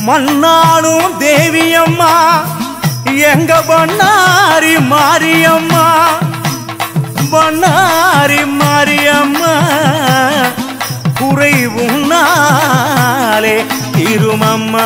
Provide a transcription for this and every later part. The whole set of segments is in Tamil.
மண்ணாளும் தேவியம்மா எங்க பண்ணாரி மாரியம்மா பண்ணாரி மாரியம்மா குறைவும் நாளே திருமம்மா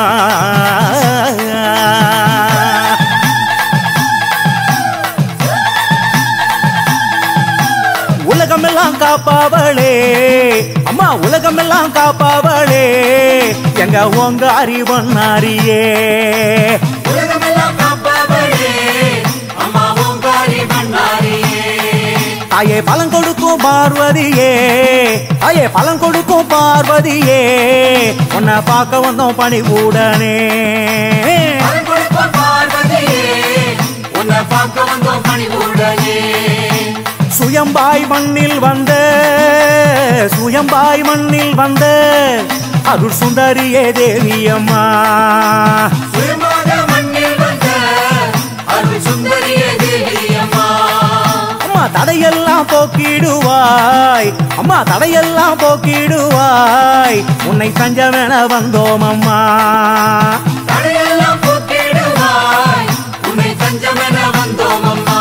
உலகமெல்லாம் காப்பாவளே அம்மா உலகமெல்லாம் காப்பாவளே எங்க உங்க அறிவண்ணாரியே உலகமெல்லாம் காப்பவளே அம்மா ஓங்காரி பண்ணாரியே தாயே பலன் கொடுக்கும் பார்வதியே தாயே பலன் கொடுக்கும் பார்வதியே உன்னை பார்க்க வந்தோம் பணிவுடனே பலன் கொடுப்போம் பார்வதியே உன்னை பார்க்க வந்தோம் பணிவுடனே சுயம்பாய் மண்ணில் வந்த சுயம்பாய் மண்ணில் வந்த அருள் சுந்தரியே தேவியம்மா சுயமாக மண்ணில் வந்த அருள் சுந்தரிய தேவியம்மா அம்மா தடையெல்லாம் போக்கிடுவாய் அம்மா தடையெல்லாம் போக்கிடுவாய் உன்னை தஞ்சமென வந்தோம் அம்மா தடையெல்லாம் போக்கிடுவாய் உன்னை தஞ்சமென வந்தோம் அம்மா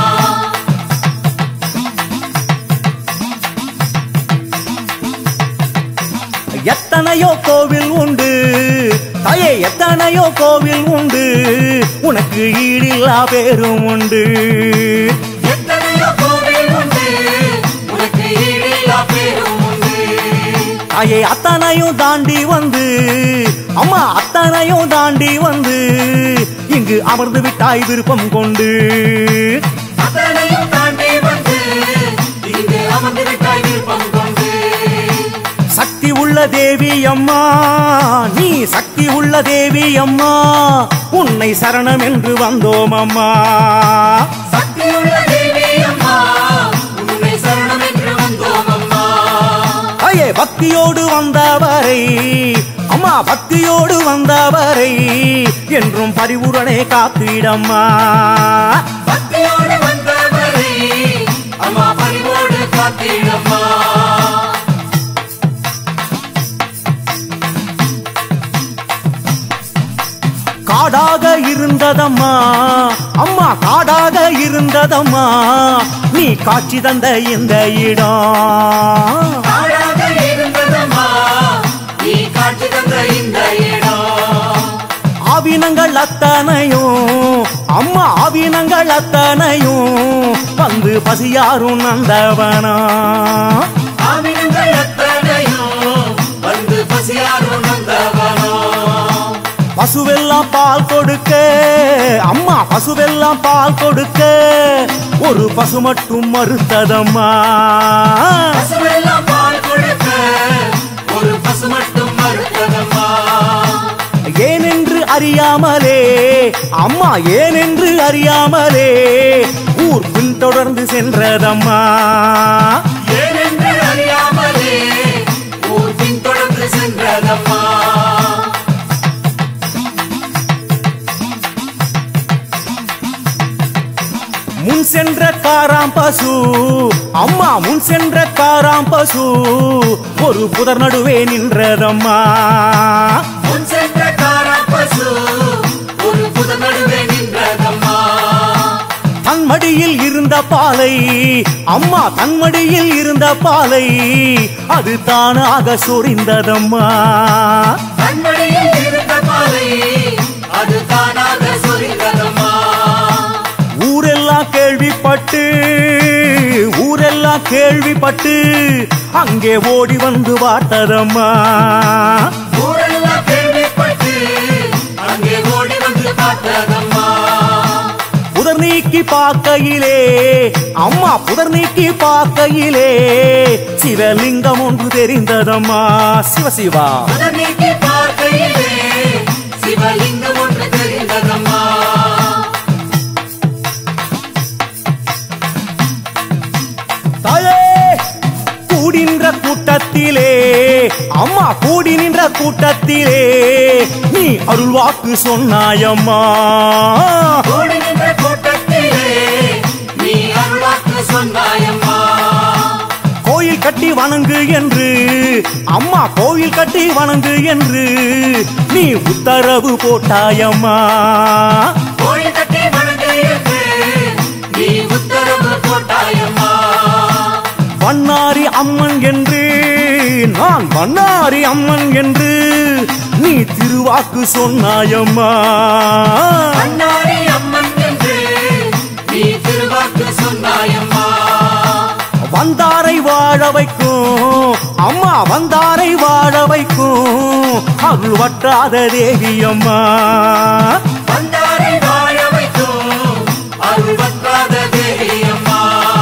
எத்தனையோ கோவில் உண்டு தாயே எத்தனையோ கோவில் உண்டு உனக்கு ஈடில்லா பேரும் உண்டு எத்தனையோ கோவில் உண்டு உனக்கு ஈடில்லா பேரும் உண்டு தாயே அத்தனையும் தாண்டி வந்து அம்மா அத்தனையும் தாண்டி வந்து இங்கு அமர்ந்து விட்டாய் விருப்பம் கொண்டு அத்தனையும் தாண்டி வந்து இங்கு அமர்ந்து விட்டாய் விருப்பம் கொண்டு சக்தி உள்ள தேவி அம்மா நீ சக்தி உள்ள தேவி அம்மா உன்னை சரணம் என்று வந்தோம் அம்மா சக்தியுள்ள தேவி அம்மா உன்னை சரணம் என்று வந்தோம் அம்மா ஐயே பக்தியோடு வந்தவரை அம்மா பக்தியோடு வந்தவரை என்றும் பரிவுடனே காத்திடம்மா பக்தியோடு வந்தவரை அம்மா பரிவோடு காத்திடம்மா காடாக இருந்ததம்மா அம்மா காடாக இருந்ததம்மா நீ காட்சி தந்த இந்த இடம் காடாக இருந்ததம்மா நீ காட்சி தந்த இந்த இடம் ஆவினங்கள் அத்தனையும் அம்மா ஆவினங்கள் அத்தனையும் வந்து பசியாரும் நந்தவனா ஆவினங்கள் எத்தனையும் வந்து பசியாரும் நந்தவனோ பசுவெல்லாம் பால் கொடுக்க அம்மா பசுவெல்லாம் பால் கொடுக்க ஒரு பசு மட்டும் மறுத்ததம்மா பசுவெல்லாம் பால் கொடுக்க ஒரு பசு மட்டும் மறுத்ததம்மா ஏனென்று அறியாமலே அம்மா ஏனென்று அறியாமலே ஊர் பின்தொடர்ந்து சென்றதம்மா ஏனென்று அறியாமலே ஊர் பின்தொடர்ந்து சென்றதம்மா முன் சென்ற காராம் பசு அம்மா முன் சென்ற காராம் பசு ஒரு புதர் நடுவே நின்றதம்மா முன் சென்ற காரா பசு ஒரு புத நடுவே நின்றதம்மா தன் மடியில் இருந்த பாலை அம்மா தன் மடியில் இருந்த பாலை அது தானாக சொரிந்ததம்மா கண்மணியில் இருந்த பாலை அது தானாக சொரிந்ததம்மா ஊரெல்லாம் கேள்விப்பட்டு ஊரெல்லாம் கேள்விப்பட்டு அங்கே ஓடி வந்து பார்த்ததம்மா ஊரெல்லாம் கேள்விப்பட்டு அங்கே ஓடி வந்து பார்த்ததம்மா புதர் நீக்கி பார்க்கையிலே அம்மா புதர் நீக்கி பார்க்கையிலே சிவலிங்கம் ஒன்று தெரிந்ததம்மா சிவசிவா புதர் நீக்கி பார்க்கையிலே சிவலிங்கம் ஒன்று தெரிந்ததம்மா தாயே கூடி நின்ற கூட்டத்திலே அம்மா கூடி நின்ற கூட்டத்திலே நீ அருள் வாக்கு சொன்னாயம்மா கூடி நின்ற கூட்டத்திலே நீ அருளாக்கு சொன்னாயம்மா கோயில் கோயில் கட்டி வணங்கு என்று அம்மா கோயில் கட்டி வணங்கு என்று நீ உத்தரவு போட்டாயம்மா கோயில் கட்டி வணங்கு என்று நீ உத்தரவு போட்டாயம்மா வண்ணாரி அம்மன் என்று நான் வண்ணாரி அம்மன் என்று நீ திருவாக்கு சொன்னாயம்மா அண்ணாரி அம்மன் என்று நீ திருவாக்கு சொன்னாயம்மா வந்தாரை வாழ வைக்கும் அம்மா வந்தாரை வாழ வைக்கும் அருள் வற்றாத தேவி அம்மா வந்தாரை வாழ வைக்கும் அருள் வற்றாத தேவி அம்மா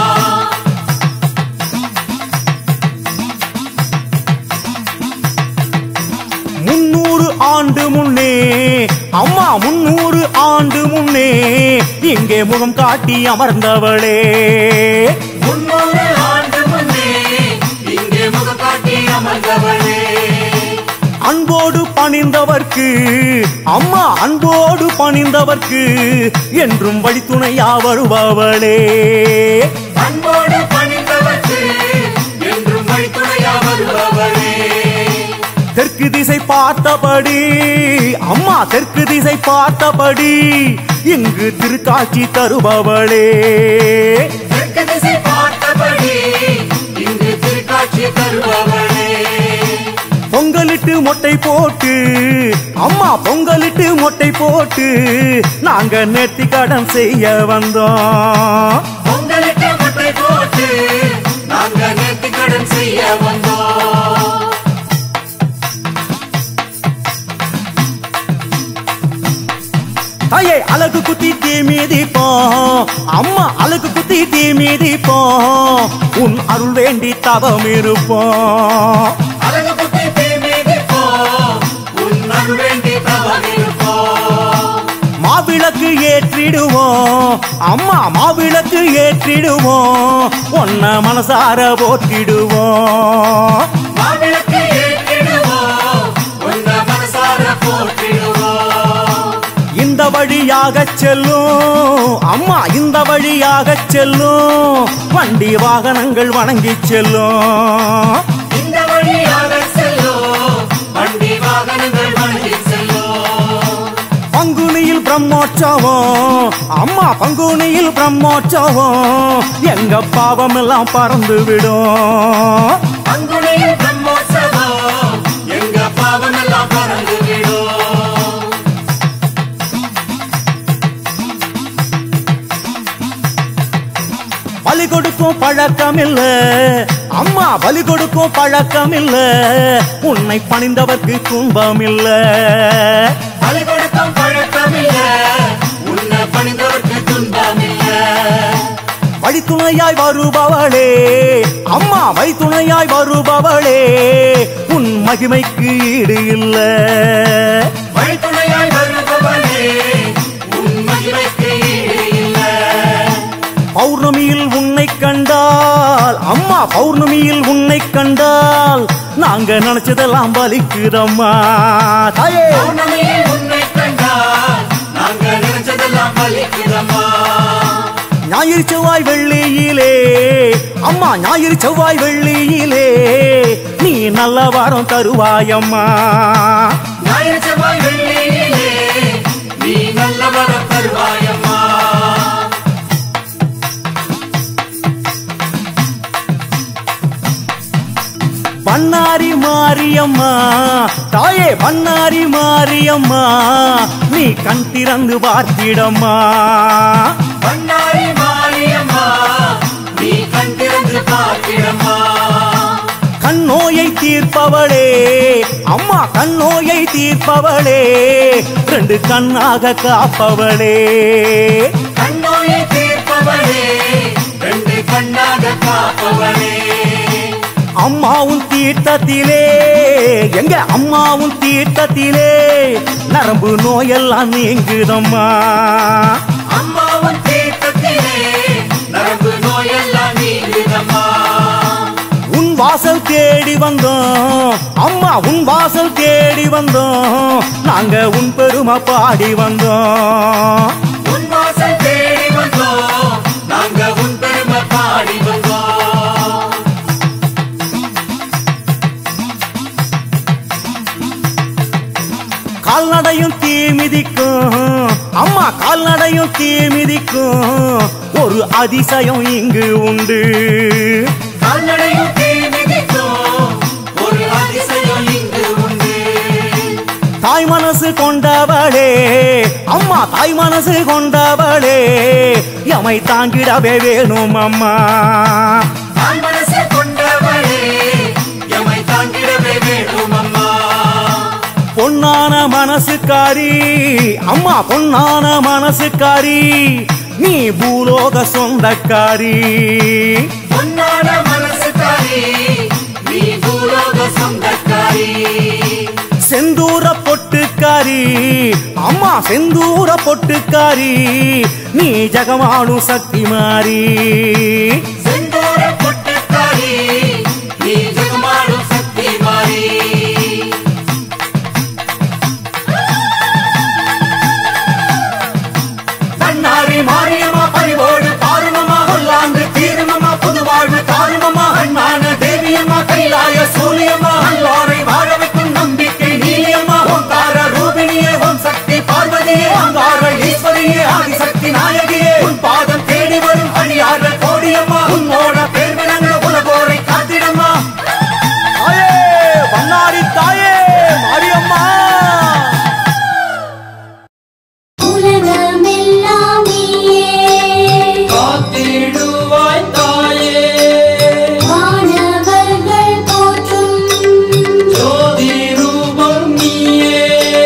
முன்னூறு ஆண்டு முன்னே அம்மா முன்னூறு ஆண்டு முன்னே இங்கே முகம் காட்டி அமர்ந்தவளே முன்னூறு ஆண்டு முன்னே இங்கே முகக்காட்டி அமர்ந்தவளே அன்போடு பணிந்தவர்க்கு அம்மா அன்போடு பணிந்தவர்க்கு என்றும் வழித்துணையா வருபவளே அன்போடு பணிந்தவர்க்கு என்றும் வழித்துணையா வருபவளே தெற்கு திசை பார்த்தபடி அம்மா தெற்கு திசை பார்த்தபடி இங்கு திருக்காட்சி தருபவளே தெற்கு திசை பார்த்தபடி இங்கு திருக்காட்சி தருபவளே பொங்கலிட்டு மொட்டை போட்டு அம்மா பொங்கலிட்டு மொட்டை போட்டு நாங்க நேர்த்தி கடன் செய்ய வந்தோம் பொங்கலுக்கு முட்டை போட்டு நாங்க நேர்த்தி கடன் செய்ய வந்தோம் தாயே அழகு குத்தி தீ மீதிப்போம் அம்மா அழகு குத்தி தீ மீதிப்போம் உன் அருள் வேண்டி தவம் இருப்போம் அழகு குட்டி தீமிதிப்போம் உன் அருள் வேண்டி தவம் இருப்போம் மாவிளக்கு ஏற்றிடுவோம் அம்மா மாவிளக்கு ஏற்றிடுவோம் ஒன்ன மனசார போற்றிடுவோம் மாவிளக்கு ஏற்றிடுவோம் உன்ன மனசார போற்றிடுவோம் இந்த வழியாக செல்லும் அம்மா இந்த வழியாக செல்லும் வண்டி வாகனங்கள் வணங்கி செல்லும் இந்த வழியாக செல்லும் வண்டி வாகனங்கள் வணங்கி செல்லும் பங்குனியில் பிரம்மோற்சவம் அம்மா பங்குனியில் பிரம்மோற்சவம் எங்க பாவம் எல்லாம் பறந்து விடும் பங்குனியில் பிரம்மோற்சவம் எங்க பாவம் எல்லாம் பறந்து விடும் பலி கொடுக்கும் பழக்கம் இல்ல அம்மா பலி கொடுக்கும் பழக்கம் இல்ல உன்னை பணிந்தவர்க்கு துன்பம் இல்ல பலி கொடுக்கும் பழக்கம் இல்ல உன்னை பணிந்தவர்க்கு துன்பம் இல்ல வழித்துணையாய் வருபவளே அம்மா வழித்துணையாய் வருபவளே உன் மகிமைக்கு ஈடு இல்ல வழித்துணையாய் வருபவனே உன் மகிமைக்கு ஈடு இல்ல பௌர்ணமியில் உன்னை கண்டால் அம்மா பௌர்ணமியில் உன்னை கண்டால் நாங்க நினைச்சதெல்லாம் பலிக்குதம்மா தாயே பௌர்ணமியில் உன்னை கண்டால் நாங்க நினைச்சதெல்லாம் பலிக்குதம்மா ஞாயிறு செவ்வாய் வெள்ளியிலே அம்மா ஞாயிறு செவ்வாய் வெள்ளியிலே நீ நல்ல வாரம் தருவாயம்மா ஞாயிறு செவ்வாய் வெள்ளியிலே நீ நல்ல வரம் தருவாயம்மா பண்ணாரி மாரியம்மா தாயே பண்ணாரி மாரியம்மா நீ கண் திறந்து பார்த்திடம்மா பண்ணாரி மாரியம்மா நீ கண் திறந்து பார்த்திடம்மா கண்ணோயை தீர்ப்பவளே அம்மா கண்ணோயை தீர்ப்பவளே ரெண்டு கண்ணாக காப்பவளே கண்ணோயை தீர்ப்பவளே ரெண்டு கண்ணாக காப்பவளே அம்மாவும் தீர்த்தத்திலே எங்க அம்மாவும் தீர்த்தத்திலே நரம்பு நோயெல்லாம் நீங்குதம்மா அம்மாவும் தீர்த்தத்திலே நரம்பு நோயெல்லாம் நீங்குதம்மா உன் வாசல் தேடி வந்தோம் அம்மா உன் வாசல் தேடி வந்தோம் நாங்க உன் பெருமை பாடி வந்தோம் உன் வாசல் தேடி வந்தோம் நாங்க உன் பெருமை பாடி வந்தோம் கால்நடையும் தீ மிதிக்கும் அம்மா கால்நடையும் தீ மிதிக்கும் ஒரு அதிசயம் இங்கு உண்டு கால்நடையும் தீ மிதிக்கும் ஒரு அதிசயம் இங்கு உண்டு தாய் மனசு கொண்டவளே அம்மா தாய் மனசு கொண்டவளே எமை தாங்கிடவே வேணும் அம்மா தாய் மனசு கொண்டவளே எமை தாங்கிடவே வேணும் அம்மா பொன்னான மனசுக்காரி அம்மா பொன்னான மனசுக்காரி நீ பூலோக சொந்தக்காரி பொன்னான மனசுக்காரி நீ பூலோக சொந்தக்காரி செந்தூர பொட்டுக்காரி அம்மா செந்தூர பொட்டுக்காரி நீ ஜகமானு சக்தி மாறி செந்தூர பொட்டுக்காரி நீ ஜெகமாடும் சக்தி மாறி கண்ணாரி மாரியம்மா பரிவோடு பாருமம்மா கொல்லாந்து தீருமம்மா புது வாழ்வு தாருமம்மா அண்ணான தேவியம்மா கைலாய சூலியம்மா அல்லாரை வாழ வைக்கும் நம்பிக்கை நீலியம்மா ஓங்கார ரூபிணியே ஓம் சக்தி பார்வதியே அங்கார ஈஸ்வரியே ஆதிசக்தி நாயகியே உன் பாதம் தேடி வரும் அடியார கோடியம்மா உன்னோட பேர் விளங்க உலகோரை காத்திடம்மா தாயே பண்ணாரி தாயே மாரியம்மா உலகமெல்லாம் நீயே காத்திடுவாய் தாயே வானவர்கள் போற்றும் ஜோதி ரூபம் நீயே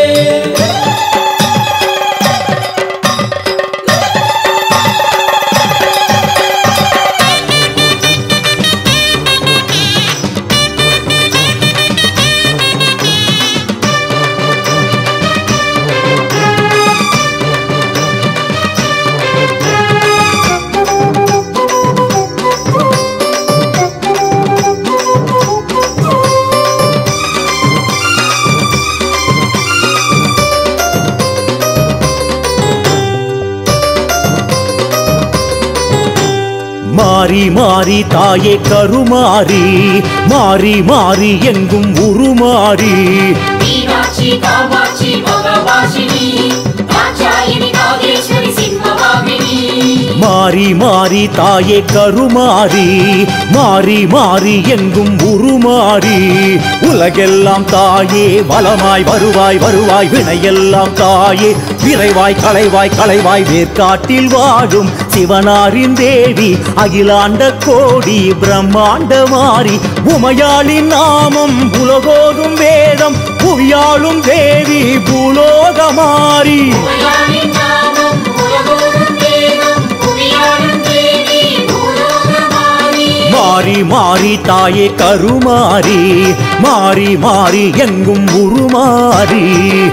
மாறி மாறி தாயே கருமாறி மாறி மாறி எங்கும் உருமாறி மீனாட்சி காமாட்சி மகவாசினி காச்சாயினி நாகேஸ்வரி சிம்மவாகினி மாறி மாறி தாயே கருமாறி மாறி மாறி எங்கும் உருமாறி உலகெல்லாம் தாயே வளமாய் வருவாய் வருவாய் வினையெல்லாம் தாயே விரைவாய் களைவாய் களைவாய் வேர்க்காட்டில் வாழும் சிவனாரின் தேவி அகிலாண்ட கோடி பிரம்மாண்ட மாறி உமையாளின் நாமம் உலகோதும் வேதம் புவியாளும் தேவி பூலோகமாரி உமையாளின் நாமம் உலகோடும் வேதம் புவியாளும் தேவி பூலோகமாரி மாறி மாறி தாயே கருமாறி மாறி மாறி எங்கும் உருமாறி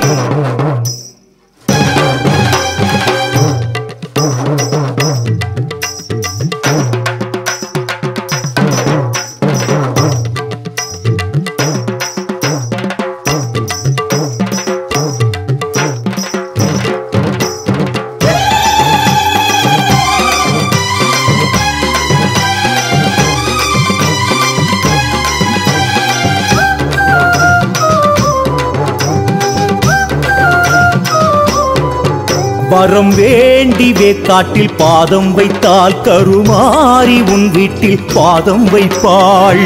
வரம் வேண்டி வேக்காட்டில் பாதம் வைத்தால் கருமாறி உன் வீட்டில் பாதம் வைப்பாள்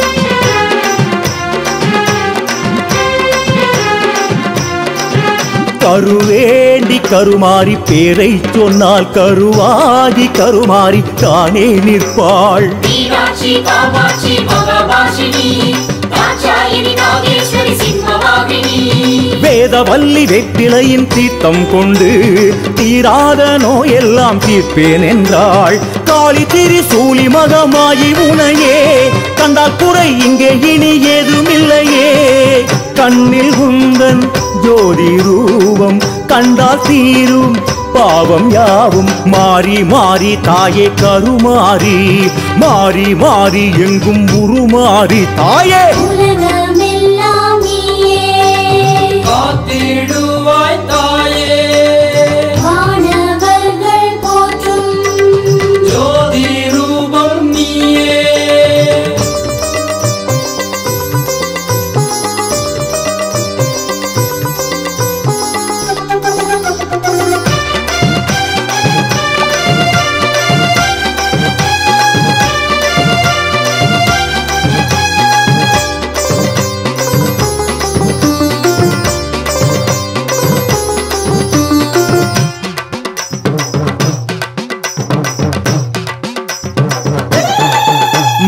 கருவேண்டி கருமாறி பேரை சொன்னால் கருவாகி கருமாறி தானே நிற்பாள் மீனாட்சி காமாட்சி மகவாசினி காச்சாயினி நாகேஸ்வரி சிம்மவாகினி வேதவல்லி வெற்றிலையின் தீர்த்தம் கொண்டு தீராத நோயெல்லாம் தீர்ப்பேன் என்றாள் காளி திரி சூலி மகமாயி உனையே கண்டால் குறை இங்கே இனி ஏதுமில்லையே கண்ணில் உந்தன் ஜோதி ரூபம் கண்டால் தீரும் பாவம் யாவும் மாறி மாறி தாயே கருமாறி மாறி மாறி எங்கும் உருமாறி தாயே உலகமெல்லாம் நீயே காத்திடுவாய் தாயே வானவர்கள் போற்றும் ஜோதி ரூபம் நீயே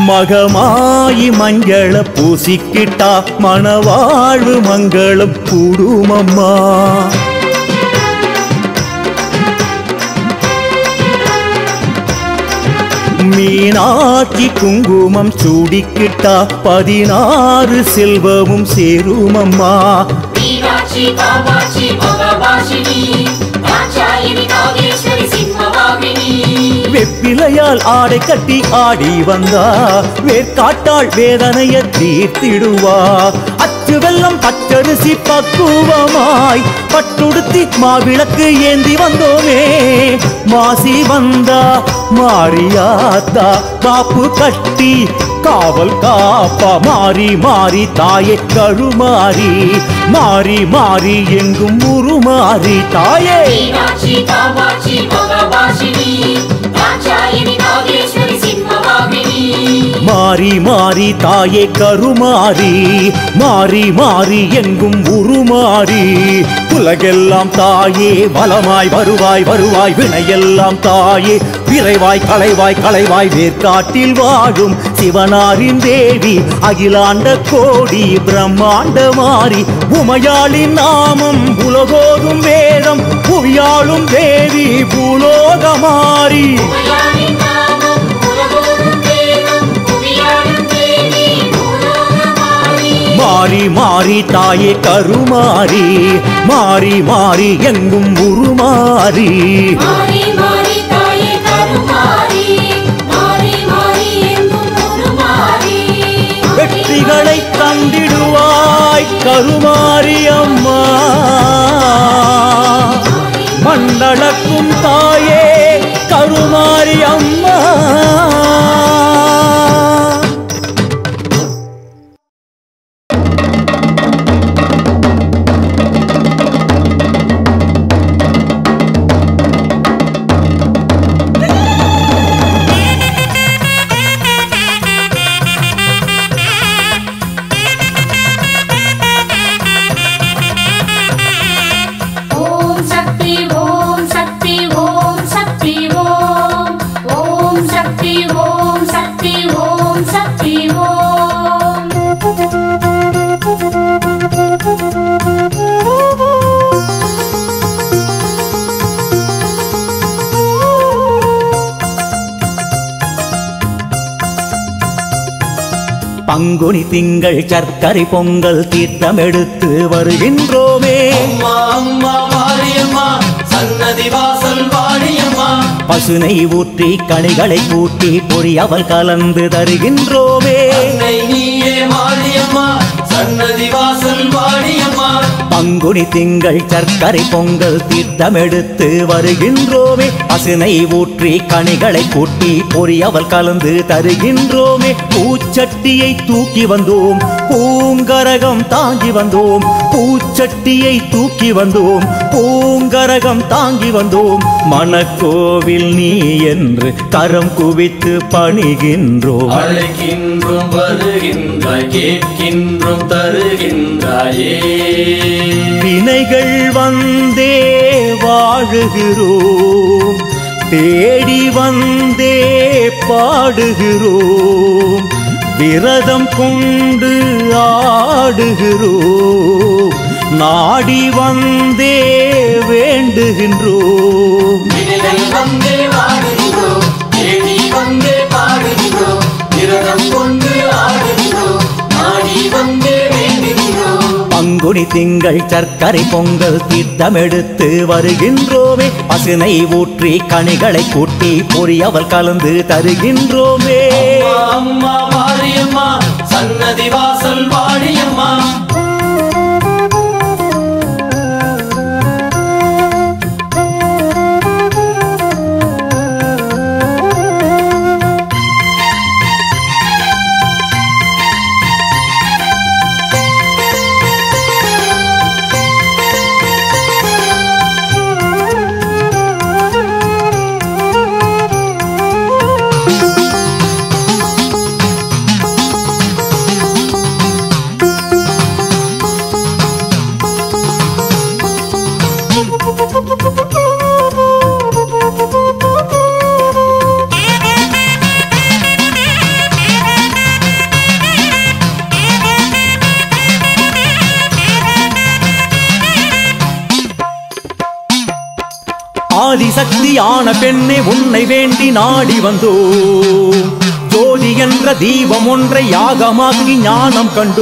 மகமாயி மஞ்சள பூசிக்கிட்டா மணவாழ்வு மங்களம் கூடுமம்மா மீனாட்சி குங்குமம் சூடிக்கிட்டா பதினாறு செல்வமும் சேருமம்மா மீனாட்சி காமாட்சி மகபாஷினி தாட்சாயினி நாகேஸ்வரி சிம்மவாகினி வெப்பிலையால் ஆடை கட்டி ஆடி வந்தா வேர்க்காட்டாள் வேதனைய தீர்த்திடுவா அச்சு வெள்ளம் பச்சரிசி பக்குவமாய் பட்டுடுத்தி மாவிளக்கு ஏந்தி வந்தோமே மாசி வந்தா மாரியாத்தா காப்பு கட்டி காவல் காப்பா மாறி மாறி தாயை கழுமாறி மாறி மாறி எங்கும் உருமாறி தாயே மீனாட்சி காமாட்சி மகபாஷினி தாட்சாயினி நாகேஸ்வரி சிம்மவாகினி மாறி மாறி தாயே கருமாறி மாறி மாறி எங்கும் உருமாறி உலகெல்லாம் தாயே பலமாய் வருவாய் வருவாய் வினையெல்லாம் தாயே விரைவாய் களைவாய் களைவாய் வேர்க்காட்டில் வாழும் சிவனாரின் தேவி அகிலாண்ட கோடி பிரம்மாண்ட மாறி உமையாளின் நாமம் உலகோதும் வேதம் புவியாளும் தேவி பூலோகமாரி உமையாளின் நாமம் உலகோடும் வேதம் புவியாளும் தேவி பூலோகமாரி மாறி மாறி தாயே கருமாறி மாறி மாறி எங்கும் உருமாறி மாறி மாறி தாயே கருமாரி மாறி மாறி எங்கும் உருமாறி வெற்றிகளை தந்திடுவாய் கருமாரி அம்மா மண்டளக்கும் தாயே கருமாரி அம்மா ஓம் சக்தி ஓம் சக்தி ஓம் சக்தி ஓம் ஓம் சக்தி ஓம் சக்தி ஓம் சக்தி ஓம் பங்குனி திங்கள் சர்க்கரை பொங்கல் தீர்த்தம் எடுத்து வருகின்றோமே அம்மா அம்மா மாரியம்மா சன்னதி வாசல் வாணியம்மா பசுனை ஊற்றி கனிகளை கூட்டி பொறியவல் கலந்து தருகின்றோமே அன்னை நீயே மாரியம்மா சன்னதி வாசல் வாணியம்மா பங்குனி திங்கள் சர்க்கரை பொங்கல் தீர்த்தம் எடுத்து வருகின்றோமே பசுனை ஊற்றி கனிகளை கூட்டி பொறியவல் கலந்து தருகின்றோமே பூச்சட்டியை தூக்கி வந்தோம் பூங்கரகம் தாங்கி வந்தோம் பூச்சட்டியை தூக்கி வந்தோம் பூங்கரகம் தாங்கி வந்தோம் மணக்கோவில் நீ என்று கரம் குவித்து பணிகின்றோம் அழைக்கின்றோம் வருகின்றாய் கேட்கின்றோம் தருகின்றாயே வினைகள் வந்தே வாழுகிறோம் தேடி வந்தே பாடுகிறோம் விரதம் கொண்டு ஆடுகிறோம் நாடி வந்தே வேண்டுகின்றோம் வினைகள் வந்தே வாடுகிறோம் தேடி வந்தே பாடுகிறோம் விரதம் கொண்டு ஆடுகிறோம் நாடி வந்தே வேண்டுகிறோம் பங்குனி திங்கள் சர்க்கரை பொங்கல் தீர்த்தம் எடுத்து வருகின்றோமே பசுனை ஊற்றி கனிகளை கூட்டி பொறியவல் கலந்து தருகின்றோமே அம்மா அம்மா மாரியம்மா சன்னதி வாசல் வாணியம்மா ஆதிசக்தியான பெண்ணே உன்னை வேண்டி நாடி வந்தோ ஜோதி என்ற தீபம் ஒன்றை யாகமாக்கி ஞானம் கண்டோ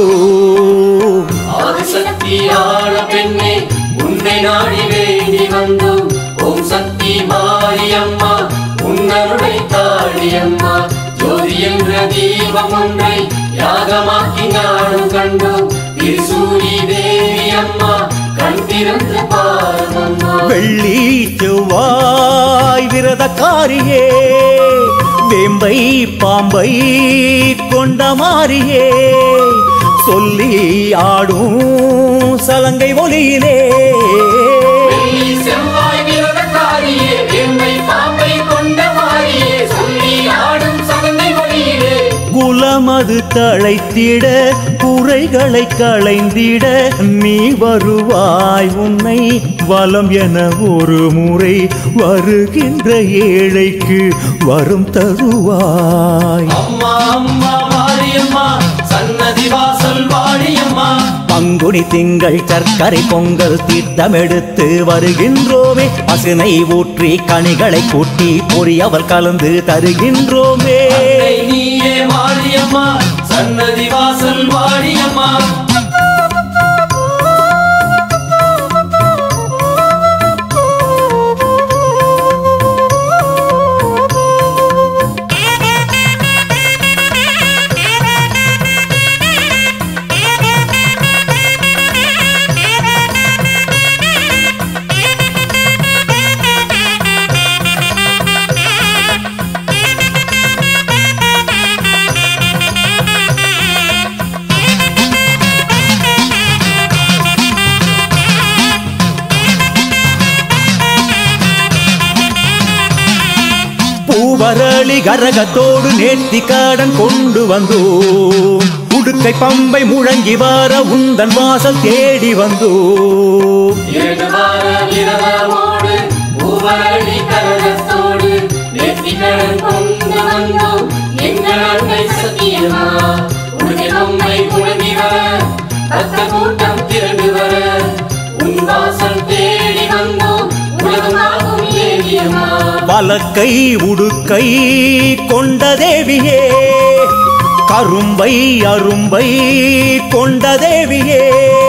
ஆதிசக்தியான பெண்ணே உன்னை நாடி வேண்டி வந்தோம் ஓம் சக்தி மாரியம்மா உன்னருடை தாழியம்மா ஜோதி என்ற தீபம் ஒன்றை யாகமாக்கி நாடும் கண்டோம் திருசூரி தேவி அம்மா கண் திறந்து பாருமம்மா வெள்ளி செவ்வாய் விரதக்காரியே வேம்பை பாம்பை கொண்ட மாறியே சொல்லி ஆடும் சலங்கை ஒளியிலே வெள்ளி செவ்வாய் விரதக்காரியே எம்மை பாம்பை கொண்ட மாறியே சொல்லி ஆடும் சகந்தை வழியிலே குலமது தழைத்திட குறைகளை களைந்திட நீ வருவாய் உன்னை வலம் என ஒரு முறை வருகின்ற ஏழைக்கு வரும் தருவாய் அம்மா அம்மா மாரியம்மா சன்னதி வாசல் வாழியம்மா பங்குனி திங்கள் சர்க்கரை பொங்கல் தீர்த்தமெடுத்து வருகின்றோமே பசுனை ஊற்றி கனிகளை கூட்டி பொரியவர் கலந்து தருகின்றோமே அன்னை நீயே மாரியம்மா சன்னதி வாசல் வாழியம்மா பூவரளி கரகத்தோடு நேர்த்தி காடன் கொண்டு வந்தோம் உடுக்கை பம்பை முழங்கி வர உந்தன் வாசல் தேடி வந்தோம் இரண்டு வார விரதமோடு பூவரளி கரகத்தோடு நெற்றிக்கடன் கொண்டு வந்தோம் எங்கள் அன்னை சத்தியம்மா உனக்கு நம்மை குழந்தி வர பக்த கூட்டம் திரண்டு வர உன் வாசல் தேடி வந்தோம் உலகமாகும் தேவியம்மா பலக்கை உடுக்கை கொண்ட தேவியே கரும்பை அரும்பை கொண்ட தேவியே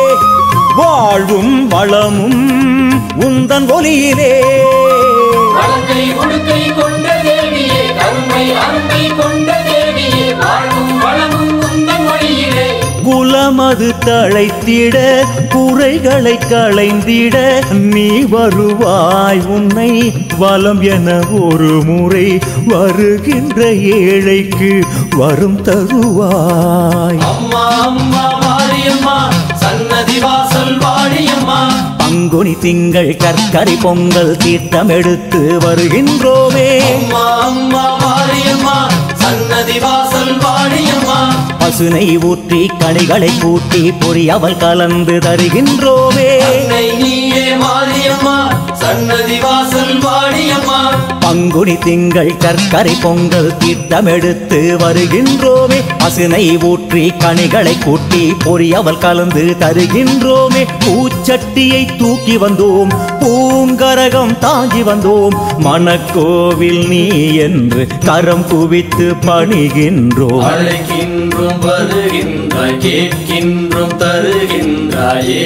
வாழ்வும் வளமும் உந்தன் ஒளியிலே வழக்கை உடுக்கை கொண்ட தேவியே கருமை அருமை கொண்ட தேவியே வாழும் வளமும் உந்தன் வழியிலே குலமது தழைத்திட குறைகளை களைந்திட நீ வருவாய் உன்னை வலம் என ஒரு முறை வருகின்ற ஏழைக்கு வரும் தருவாய் அம்மா அம்மா மாரியம்மா சன்னதி வாசல் வாழியம்மா பங்குனி திங்கள் கற்கரை பொங்கல் தீர்த்தம் எடுத்து வருகின்றோமே அம்மா அம்மா மாரியம்மா சன்னதி வாசல் வாழியம்மா பசுனை ஊற்றி கனிகளை கூட்டி பொறியவள் கலந்து தருகின்றோமே அன்னை நீயே மாரியம்மா சன்னதி வாசல் வாழியம்மா பங்குனி திங்கள் கற்கரை பொங்கல் தீர்த்தம் எடுத்து வருகின்றோமே பசுனை ஊற்றி கனிகளை கூட்டி பொறியவள் கலந்து தருகின்றோமே பூச்சட்டியை தூக்கி வந்தோம் பூங்கரகம் தாங்கி வந்தோம் மணக்கோவில் நீ என்று கரம் குவித்து பணிகின்றோம் அழைக்கின்றும் வருகின்றாய் கேட்கின்றும் தருகின்றாயே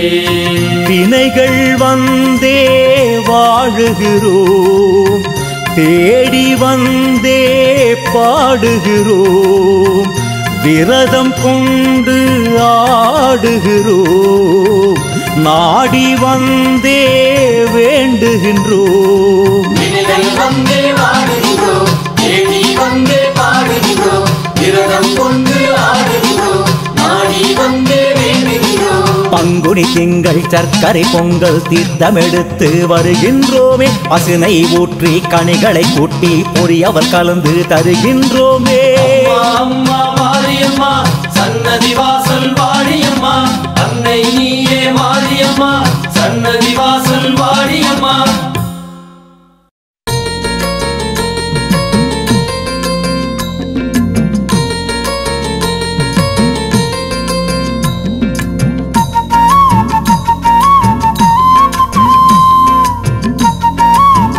வினைகள் வந்தே வாழுகிறோம் தேடி வந்தே பாடுகிறோம் விரதம் கொண்டு ஆடுகிறோம் நாடி வந்தே வேண்டுகின்றோம் வினைகள் வந்தே வாடுகிறோம் தேடி வந்தே பாடுகிறோம் விரதம் கொண்டு ஆடுகிறோம் நாடி வந்தே வேண்டுகிறோம் பங்குனி திங்கள் சர்க்கரை பொங்கல் தீர்த்தம் எடுத்து வருகின்றோமே பசுனை ஊற்றி கனிகளை கூட்டி பொறியவர் கலந்து தருகின்றோமே அம்மா அம்மா மாரியம்மா சன்னதி வாசல் வாழியம்மா அன்னை நீயே மாரியம்மா சன்னதி வாசல் வாழியம்மா ஆ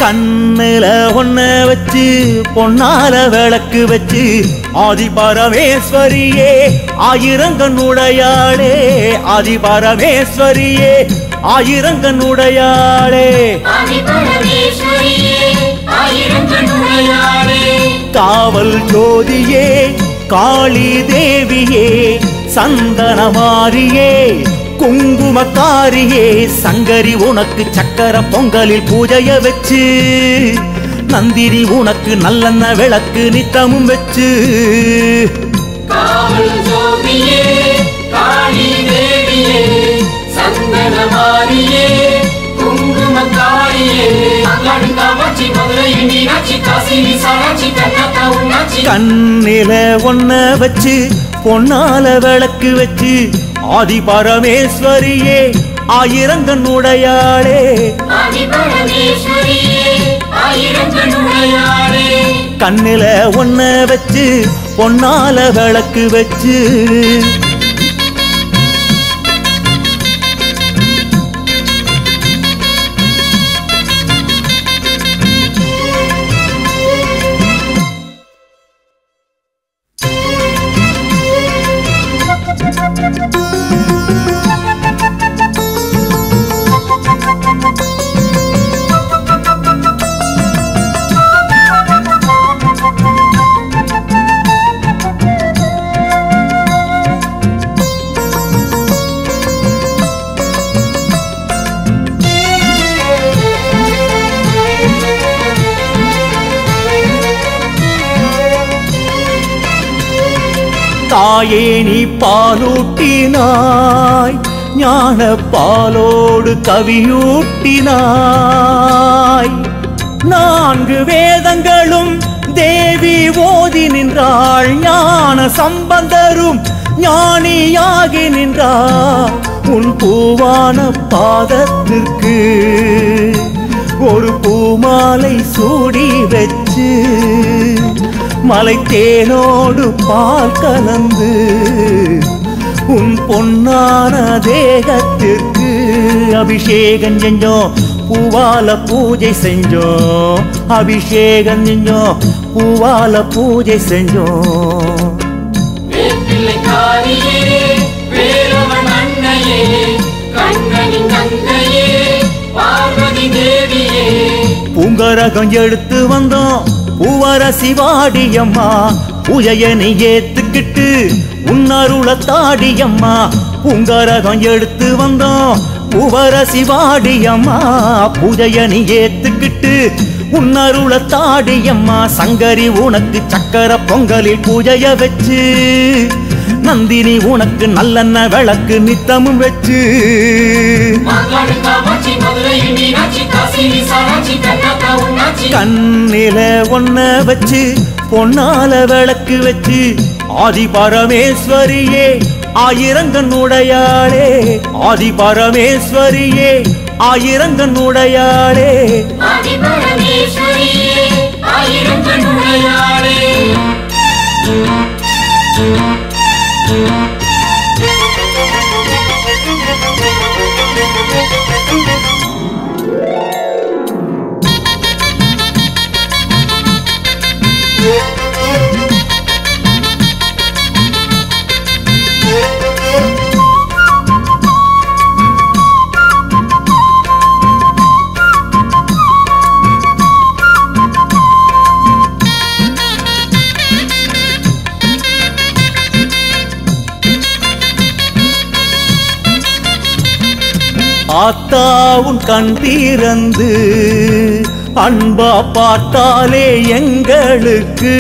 கண்ணுல ஒன்ன வச்சு பொன்னால விளக்கு வச்சு ஆதி பரமேஸ்வரியே ஆயிரங்கண்ணுடையாளே ஆதி பரமேஸ்வரியே ஆயிரங்கண்ணுடையாளே ஆதி பரமேஸ்வரியே ஆயிரம் கண்ணுடையாளே காவல் ஜோதியே காளி தேவியே சந்தனமாரியே குங்குமக்காரியே சங்கரி உனக்கு சக்கர பொங்கலில் பூஜைய வச்சு நந்தினி உனக்கு நல்லெண்ண விளக்கு நித்தமும் வச்சு காவல் ஜோதியே காளி தேவியே சந்தன மாரியே குங்குமக்காரியே அங்காடி காமாட்சி மதுரை மீனாட்சி காசி விசாலாட்சி கண்ணாத்தா உண்ணாச்சி கண்ணில ஒன்ன வச்சு பொன்னால விளக்கு வச்சு ஆதி பரமேஸ்வரியே ஆயிரங்கண்ணுடையாளே ஆதி பரமேஸ்வரியே ஆயிரம் கண்ணுடையாளே கண்ணில ஒன்ன வச்சு பொன்னால விளக்கு வச்சு தாயே நீ பாலூட்டினாய் ஞான பாலோடு கவியூட்டினாய் நான்கு வேதங்களும் தேவி ஓதி நின்றாள் ஞான சம்பந்தரும் ஞானியாகி நின்றார் உன் பூவான பாதத்திற்கு ஒரு பூமாலை சூடி வச்சு மலை தேனோடு பால் கலந்து உன் பொன்னான தேகத்திற்கு அபிஷேகம் செஞ்சோம் பூவால பூஜை செஞ்சோம் அபிஷேகம் செஞ்சோம் பூவால பூஜை செஞ்சோம் வேப்பிள்ளை காரியே வேலவன் அன்னையே கண்ணனின் தந்தையே பார்வதி தேவியே பூங்கரகம் எடுத்து வந்தோம் பூவர சிவாடியம்மா பூஜைய நீ ஏத்துக்கிட்டு உன்னருள தாடியம்மா பூங்கரகம் எடுத்து வந்தோம் பூவர சிவாடியம்மா பூஜைய நீ ஏத்துக்கிட்டு உன்னருள தாடியம்மா சங்கரி உனக்கு சக்கர பொங்கலில் பூஜைய வச்சு நந்தினி உனக்கு நல்லெண்ண விளக்கு நித்தமும் வச்சு மாங்காடு காமாட்சி மதுரை மீனாட்சி காசி விசாலாட்சி கண்ணாத்தா உண்ணாச்சி கண்ணில ஒன்ன வச்சு பொன்னால விளக்கு வச்சு ஆதி பரமேஸ்வரியே ஆயிரங்கண்ணுடையாளே ஆதி பரமேஸ்வரியே ஆயிரங்கண்ணுடையாளே ஆதி பரமேஸ்வரியே ஆயிரம் கண்ணுடையாளே ஆத்தா உன் கண் தீரந்து அன்பா பார்த்தாலே எங்களுக்கு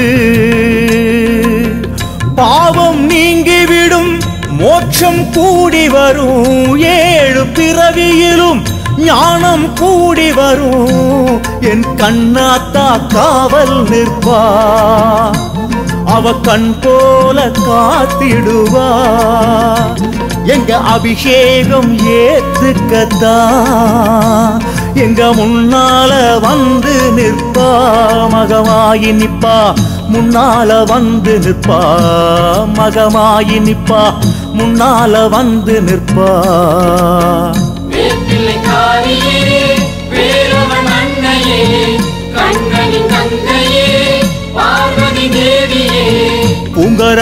பாவம் நீங்கிவிடும் மோட்சம் கூடி வரும் ஏழு பிறவியிலும் ஞானம் கூடி வரும் என் கண்ணாத்தா காவல் நிற்பா அவ கண் போல காத்திடுவா எங்க அபிஷேகம் ஏத்துக்கத்தா எங்க முன்னால வந்து நிற்பா மகமாயி நிப்பா முன்னால வந்து நிற்பா மகமாயி நிப்பா முன்னால வந்து நிற்பா வேப்பிள்ளை காரியே வேலவன் அன்னையே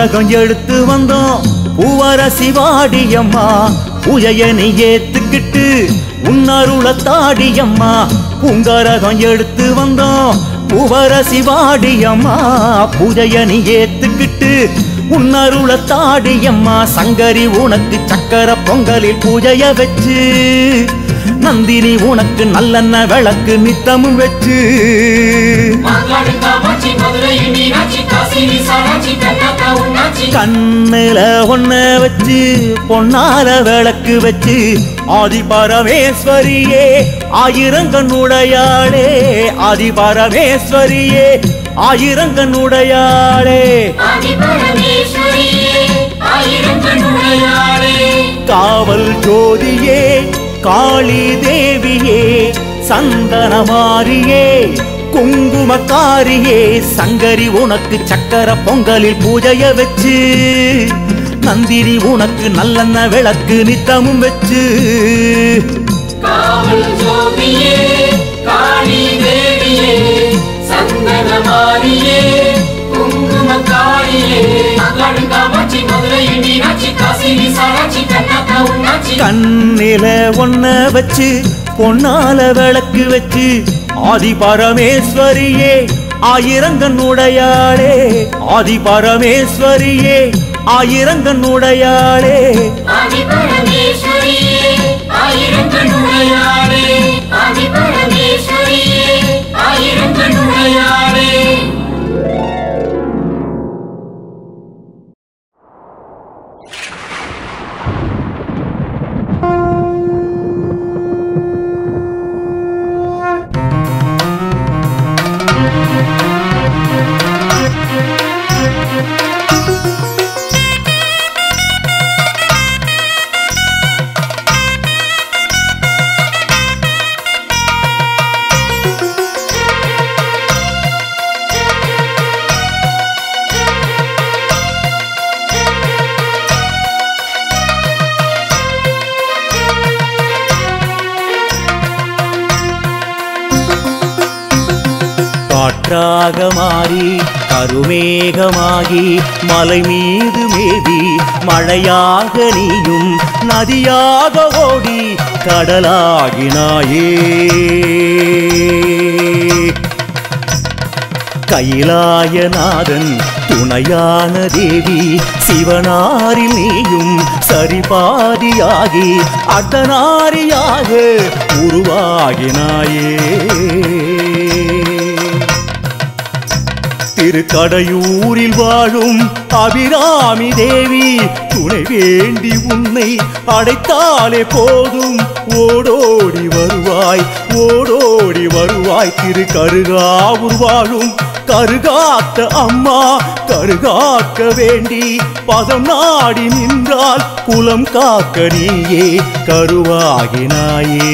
பூங்கரகம் எடுத்து வந்தோம் பூவரசி வாடியம்மா பூஜைய நீ ஏத்துக்கிட்டு உன்னருள தாடியம்மா பூங்கரகம் எடுத்து வந்தோம் பூவரசி வாடியம்மா பூஜைய நீ ஏத்துக்கிட்டு உன்னருள தாடியம்மா சங்கரி உனக்கு சக்கர பொங்கலில் பூஜைய வச்சு நந்தினி உனக்கு நல்லெண்ண விளக்கு நித்தமும் வச்சு மாங்காடு காமாட்சி மதுரை மீனாட்சி காசி விசாலாட்சி கண்ணாத்தா உண்ணாச்சி கண்ணுல ஒன்ன வச்சு பொன்னால விளக்கு வச்சு ஆதி பரமேஸ்வரியே ஆயிரங்கண்ணுடையாளே ஆதி பரமேஸ்வரியே ஆயிரங்கண்ணுடையாளே ஆதி பரமேஸ்வரியே ஆயிரம் கண்ணுடையாளே காவல் ஜோதியே காளி தேவியே சந்தனமாரியே குங்குமக்காரியே சங்கரி உனக்கு சக்கர பொங்கலில் பூஜைய வச்சு நந்தினி உனக்கு நல்லெண்ண விளக்கு நித்தமும் வச்சு காவல் ஜோதியே காளி தேவியே சந்தன மாரியே குங்குமக்காரியே மாங்காடு காமாட்சி மதுரை மீனாட்சி காசி விசாலாட்சி கண்ணாத்தா உண்ணாச்சி கண்ணில ஒன்ன வச்சு பொன்னால விளக்கு வச்சு ஆதி பரமேஸ்வரியே ஆயிரங்கண்ணுடையாளே ஆதி பரமேஸ்வரியே ஆயிரங்கண்ணுடையாளே ஆதி பரமேஸ்வரியே ஆயிரம் கண்ணுடையாளே ஆதி பரமேஸ்வரியே ஆயிரம் கண்ணுடையாளே காற்றாக மாறி கருமேகமாகி மலை மீது மேவி மழையாக நீயும் நதியாக ஓடி கடலாகினாயே கைலாயநாதன் துணையான தேவி சிவனாரில் நீயும் சரிபாதியாகி அர்த்தநாரியாக உருவாகினாயே திருக்கடையூரில் வாழும் அபிராமி தேவி துணை வேண்டி உன்னை அடைத்தாலே போதும் ஓடோடி வருவாய் ஓடோடி வருவாய் திரு கருகாவூர் வாழும் கருகாத்த அம்மா கருகாக்க வேண்டி பதம் நாடி நின்றால் குலம் காக்க நீயே கருவாகினாயே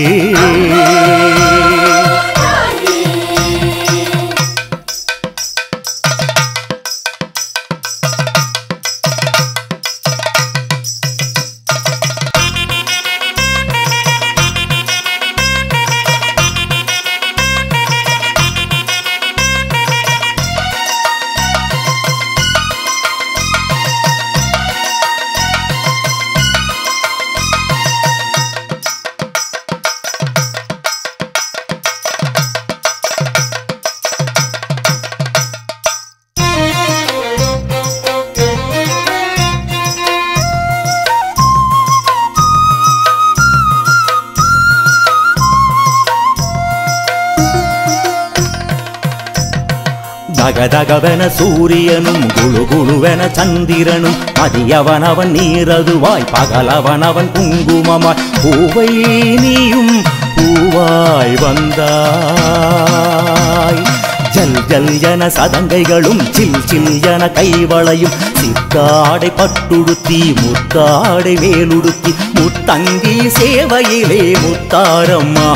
தகதகவென சூரியனும் குழு குழுவென சந்திரனும் மதியவனவன் நீரதுவாய் பகலவனவன் குங்குமமாய் பூவை நீயும் பூவாய் வந்தாய் ஜல் ஜல் என சதங்கைகளும் சில் சில் என கைவளையும் சித்தாடை பட்டுடுத்தி முத்தாடை வேலுடுத்தி முத்தங்கி சேவையிலே முத்தாரம்மா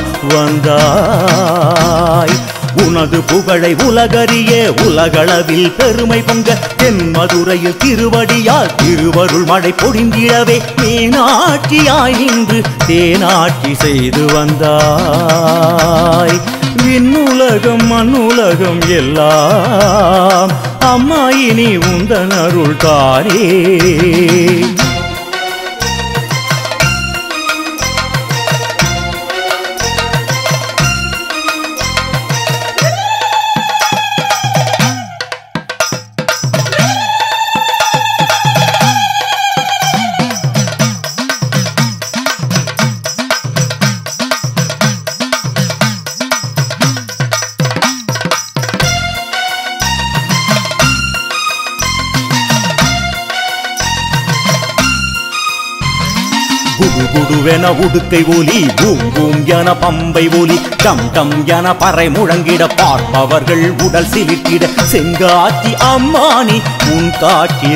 வந்தாய் உனது புகழை உலகறிய உலகளவில் பெருமை பொங்க தென் மதுரையில் திருவடியால் திருவருள் மழை பொழிந்திடவே மீனாட்சியாய் நின்று தேனாட்சி செய்து வந்தாய் விண்ணுலகம் மண்ணுலகம் எல்லாம் அம்மா இனி உந்தன் அருள் தாரே குடு குடுவென உடுக்கை ஒலி பூம் பூம் என பம்பை ஒலி டம் டம் என பறை முழங்கிட பார்ப்பவர்கள் உடல் சிலிர்த்திட செங்காத்தி அம்மானி உன் காட்சி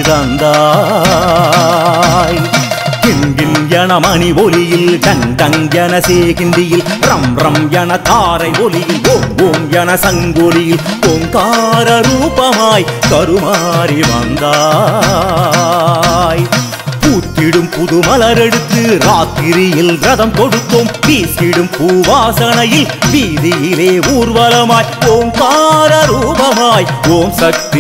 தந்தாய் கிண்கின் என மணி ஒலியில் டங் டங் என சேகிந்தியில் ரம் ரம் என தாரை ஒலியில் ஓம் ஓம் என சங்கொலியில் ஓங்கார ரூபமாய் கருமாறி வந்தாய் பூத்திடும் புது மலர் எடுத்து ராத்திரியில் ரதம் கொடுத்தோம் வீசிடும் பூவாசனையில் வீதியிலே ஊர்வலமாய் ஓங்கார ரூபமாய் ஓம் சக்தி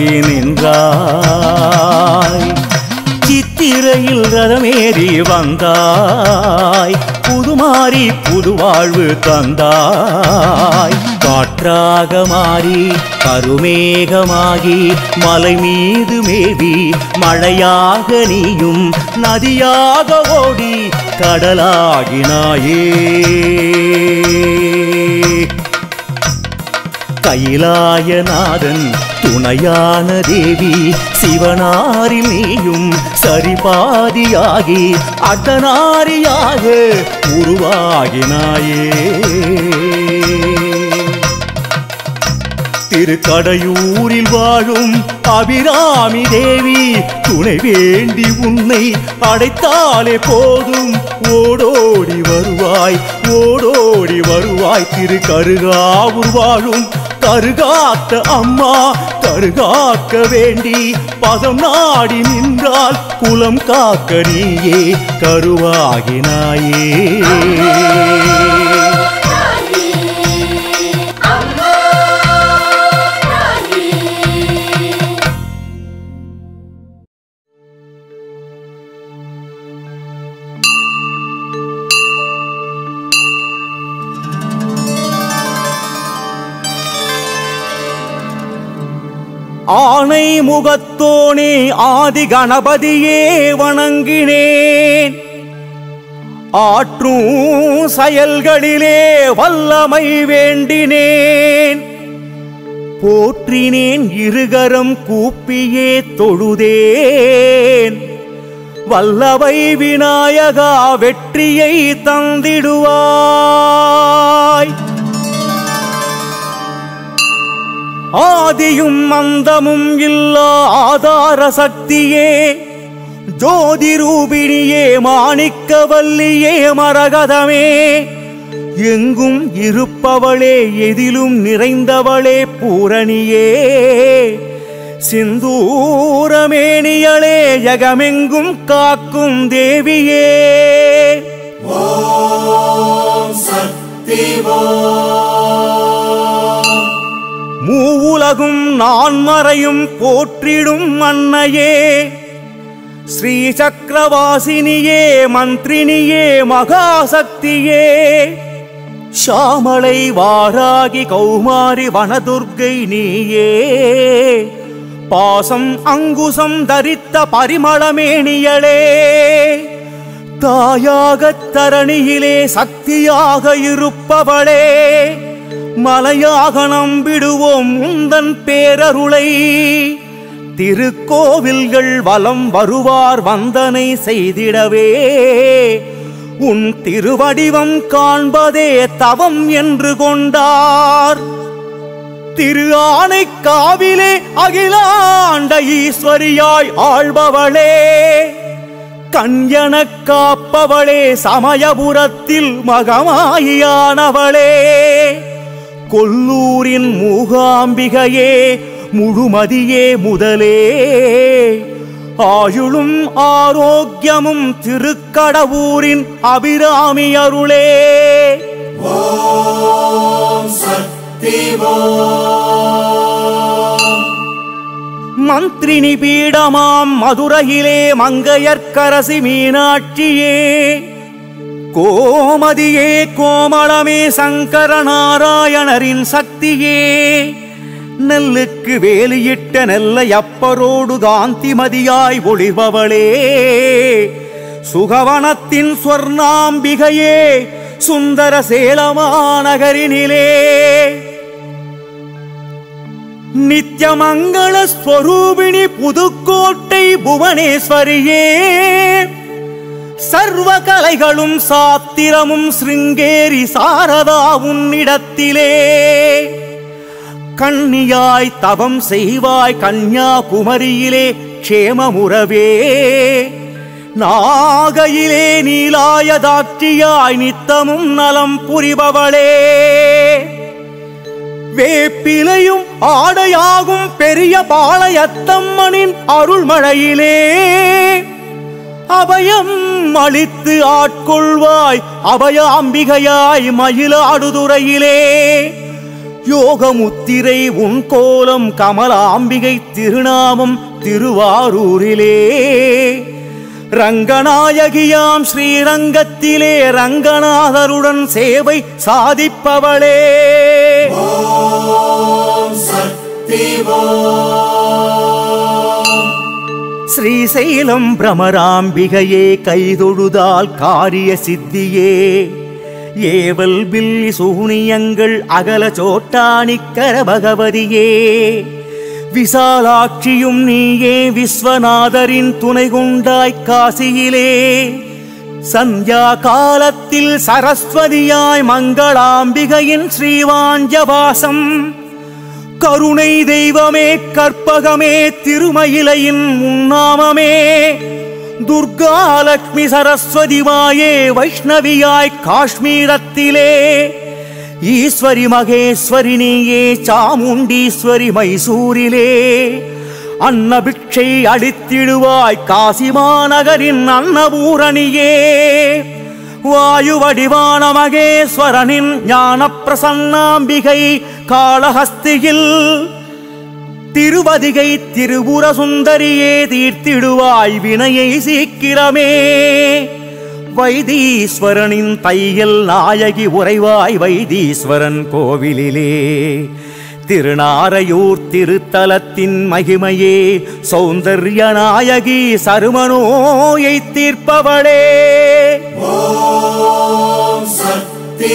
நின்றாய் சித்திரையில் ரதமேறி வந்தாய் புதுமாறி புது வாழ்வு தந்தாய் காற்றாக மாறி கருமேகமாகி மலை மீது மேவி மழையாக நீயும் நதியாக ஓடி கடலாகினாயே கைலாயநாதன் துணையான தேவி சிவனாரில் நீயும் சரிபாதியாகி அட்டனாரியாக உருவாகினாயே திருக்கடையூரில் வாழும் அபிராமி தேவி துணை வேண்டி உன்னை அடைத்தாலே போதும் ஓடோடி வருவாய் ஓடோடி வருவாய் திரு கருகாவூர் வாழும் கருகாத்த அம்மா கருகாக்க வேண்டி பதம் நாடி நின்றால் குலம் காக்க நீயே கருவாகினாயே ஆனை முகத்தோனே ஆதி கணபதியே வணங்கினேன் ஆற்றும் செயல்களிலே வல்லமை வேண்டினேன் போற்றினேன் இருகரம் கூப்பியே தொழுதேன் வல்லவை விநாயகா வெற்றியை தந்திடுவாய் ஆதியும் அந்தமும் இல்லா ஆதார சக்தியே ஜோதி ரூபிணியே மாணிக்கவல்லியே மரகதமே எங்கும் இருப்பவளே எதிலும் நிறைந்தவளே பூரணியே சிந்தூரமேனியளே ஜகமெங்கும் காக்கும் தேவியே மூவுலகும் நான்மறையும் போற்றிடும் அன்னையே ஸ்ரீ சக்கரவாசினியே மந்திரினியே மகாசக்தியே ஷாமளை வாராகி கௌமாரி வனதுர்க்கை நீயே பாசம் அங்குசம் தரித்த பரிமளமேனியளே தாயாகத் தரணியிலே சக்தியாக இருப்பவளே மலையாக நம்பிடுவோம் உந்தன் பேரருளை திருக்கோவில்கள் வலம் வருவார் வந்தனை செய்திடவே உன் திருவடிவம் காண்பதே தவம் என்று கொண்டார் திரு ஆனைக்காவிலே அகிலாண்ட ஈஸ்வரியாய் ஆள்பவளே கண்யனக் காப்பவளே சமயபுரத்தில் மகமாயியானவளே கொல்லூரின் மூகாம்பிகையே முழுமதியே முதலே ஆயுளும் ஆரோக்கியமும் திருக்கடவூரின் அபிராமி அருளே சக்தி ஓம் மந்திரினி பீடமாம் மதுரையிலே மங்கையர்க்கரசி மீனாட்சியே கோமதியே கோமளமே சங்கர நாராயணரின் சக்தியே நெல்லுக்கு வேலியிட்ட நெல்லை அப்பரோடு காந்திமதியாய் ஒளிர்பவளே சுகவனத்தின் ஸ்வர்ணாம்பிகையே சுந்தர சேலமாநகரினிலே நித்யமங்கள ஸ்வரூபிணி புதுக்கோட்டை புவனேஸ்வரியே சர்வ கலைகளும் சாத்திரமும் சிருங்கேரி சாரதா உன்னிடத்திலே கண்ணியாய் தவம் செய்வாய் கன்யாகுமரியிலே க்ஷேமமுறவே நாகையிலே நீலாயதாட்சியாய் நித்தமும் நலம் புரிபவளே வேப்பிலையும் ஆடையாகும் பெரிய பாளையத்தம்மனின் அருள்மழையிலே அபயம் அளித்து ஆட்கொள்வாய் அபயாம்பிகையாய் மயிலாடுதுறையிலே யோகமுத்திரை உன் கோலம் கமலாம்பிகை திருநாமம் திருவாரூரிலே ரங்கநாயகியாம் ஸ்ரீரங்கத்திலே ரங்கநாதருடன் சேவை சாதிப்பவளே ஓம் சக்தி ஓம் ஸ்ரீசைலம் பிரமராம்பிகையே கைதொழுதால் காரிய சித்தியே ஏவல் பில்லி சூனியங்கள் அகல சோட்டானிக்கர பகவதியே விசாலாட்சியும் நீயே விஸ்வநாதரின் துணை கொண்டாய் காசியிலே சந்தியா காலத்தில் சரஸ்வதியாய் மங்களாம்பிகையின் ஸ்ரீவாஞ்சவாசம் கருணை தெய்வமே கற்பகமே திருமயிலையின் உன்னாமமே துர்காலக்ஷ்மி சரஸ்வதி மாயே வைஷ்ணவியாய் காஷ்மீரத்திலே ஈஸ்வரி மகேஸ்வரி நீயே சாமுண்டீஸ்வரி மைசூரிலே அன்னபிக்ஷை அளித்திடுவாய் காசிமாநகரின் அன்னபூரணியே வாயு வடிவான மகேஸ்வரனின் ஞான பிரசன்னாம்பிகை காளஹஸ்தியில் திருவதிகை திருபுர சுந்தரியே தீர்த்திடுவாய் வினையை சீக்கிரமே வைதீஸ்வரனின் தையல் நாயகி உறைவாய் வைதீஸ்வரன் கோவிலிலே திருநாரையூர் திருத்தலத்தின் மகிமையே சௌந்தர்ய நாயகி சருமநோயை தீர்ப்பவளே ஓம் சக்தி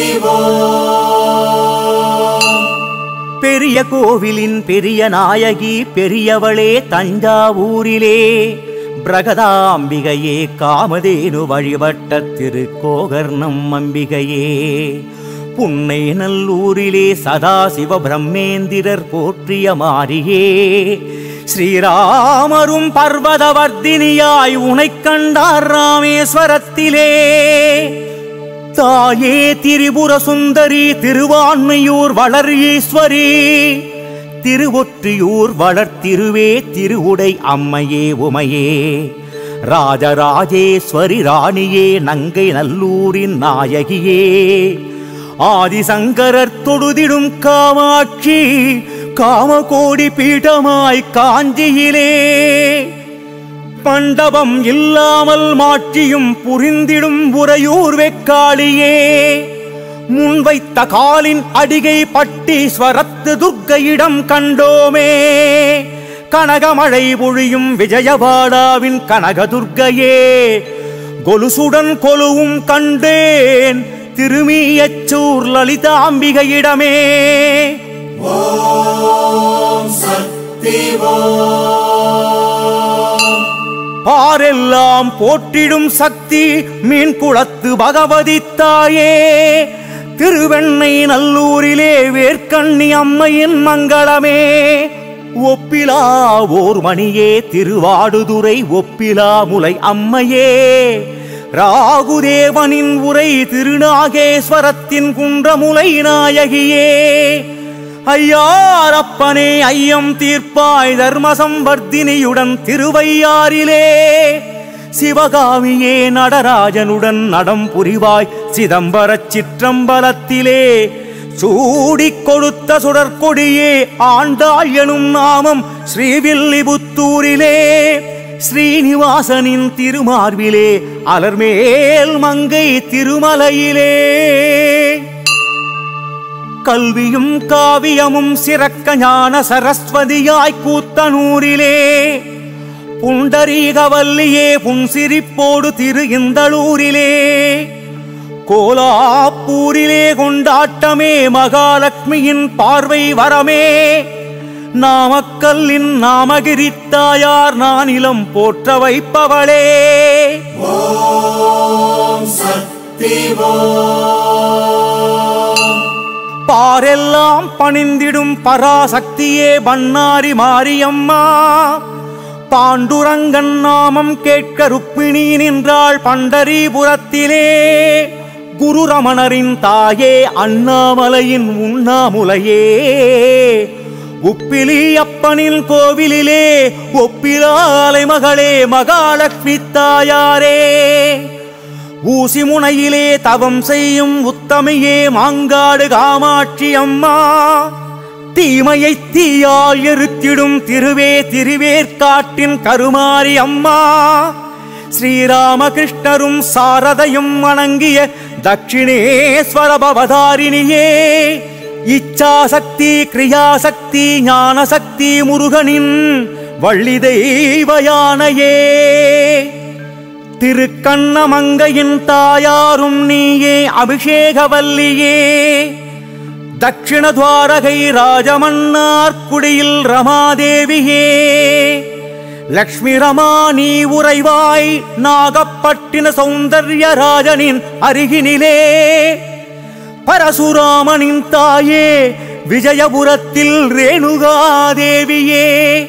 ஓம் பெரிய கோவிலின் பெரிய நாயகி பெரியவளே தஞ்சாவூரிலே பிரகதாம்பிகையே காமதேனு வழிபட்ட திருக்கோகர்ணம் அம்பிகையே புன்னை நல்லூரிலே சதாசிவ பிரம்மேந்திரர் போற்றிய மாரியே ஸ்ரீராமரும் பர்வதவர்த்தினியாய் உனைக் கண்டார் ராமேஸ்வரத்திலே தாயே திரிபுர சுந்தரி திருவான்மையூர் வளர் ஈஸ்வரி திருவொற்றியூர் வளர்த்திருவே திருவுடை அம்மையே உமையே ராஜராஜேஸ்வரி ராணியே நங்கை நல்லூரின் நாயகியே ஆதிசங்கரர் தொழுதிடும் காமாட்சி காமகோடி பீடமாய் காஞ்சியிலே பண்டபம் இல்லாமல் மாட்சியும் புரிந்திடும் உறையூர் வெக்காளியே முன்வைத்த காலின் அடிகை பட்டீஸ்வரத்து துர்க்கையிடம் கண்டோமே கனகமழை பொழியும் விஜயவாடாவின் கனகதுர்க்கையே கொலுசுடன் கொலுவும் கண்டேன் திருமியச்சூர் லலிதாம்பிகையிடமே ஓம் சக்தி ஓம் பாரெல்லாம் போற்றிடும் சக்தி மீன் குளத்து பகவதி தாயே திருவெண்ணை நல்லூரிலே வேர்க்கண்ணி அம்மையின் மங்களமே ஒப்பிலா ஓர் மணியே திருவாடுதுறை ஒப்பிலா முலை அம்மையே ராகுதேவனின் உரை திருநாகேஸ்வரத்தின் குன்றமுலை நாயகியே ஐயாரப்பனே ஐயம் தீர்ப்பாய் தர்மசம்பர்த்தினியுடன் திருவையாறிலே சிவகாமியே நடராஜனுடன் நடம் புரிவாய் சிதம்பரச் சிற்றம்பலத்திலே சூடிக் கொடுத்த சுடற்கொடியே ஆண்டாள் எனும் நாமம் ஸ்ரீவில்லிபுத்தூரிலே ஸ்ரீனிவாசனின் திருமார்பிலே அலர்மேல் மங்கை திருமலையிலே கல்வியும் காவியமும் சிறக்க ஞான சரஸ்வதியாய் கூத்தனூரிலே புண்டரீகவல்லியே புன்சிரிப்போடு திரு இந்தளூரிலே கோலாப்பூரிலே கொண்டாட்டமே மகாலட்சுமியின் பார்வை வரமே நாமக்கல்லின் நாமகிரித்தாயார் நானிலம் போற்ற வைப்பவளே பாரெல்லாம் பணிந்திடும் பராசக்தியே பண்ணாரி மாரியம்மா பாண்டுரங்கன் நாமம் கேட்க ருக்மிணி நின்றாள் பண்டரிபுரத்திலே குரு ரமணரின் தாயே அண்ணாமலையின் உண்ணாமுலையே உப்பிலி அப்பனின் கோவிலிலே ஒப்பிலாலை மகளே மகாலட்சுமி தாயாரே ஊசி முனையிலே தவம் செய்யும் உத்தமையே மாங்காடு காமாட்சி அம்மா தீமையை தீயால் எருத்திடும் திருவே திருவேற்காட்டின் கருமாரி அம்மா ஸ்ரீராமகிருஷ்ணரும் சாரதையும் வணங்கிய தட்சிணேஸ்வர பவதாரிணியே இச்சாசக்தி கிரியாசக்தி ஞானசக்தி முருகனின் வள்ளி தெய்வயானையே திருக்கண்ணமங்கையின் தாயாரும் நீயே அபிஷேகவல்லியே தட்சிண துவாரகை ராஜமன்னார் குடியில் ரமாதேவியே லக்ஷ்மி ரமா நீ உறைவாய் நாகப்பட்டின சௌந்தர்ய ராஜனின் அருகினிலே பரசுராமனின் தாயே விஜயபுரத்தில் ரேணுகாதேவியே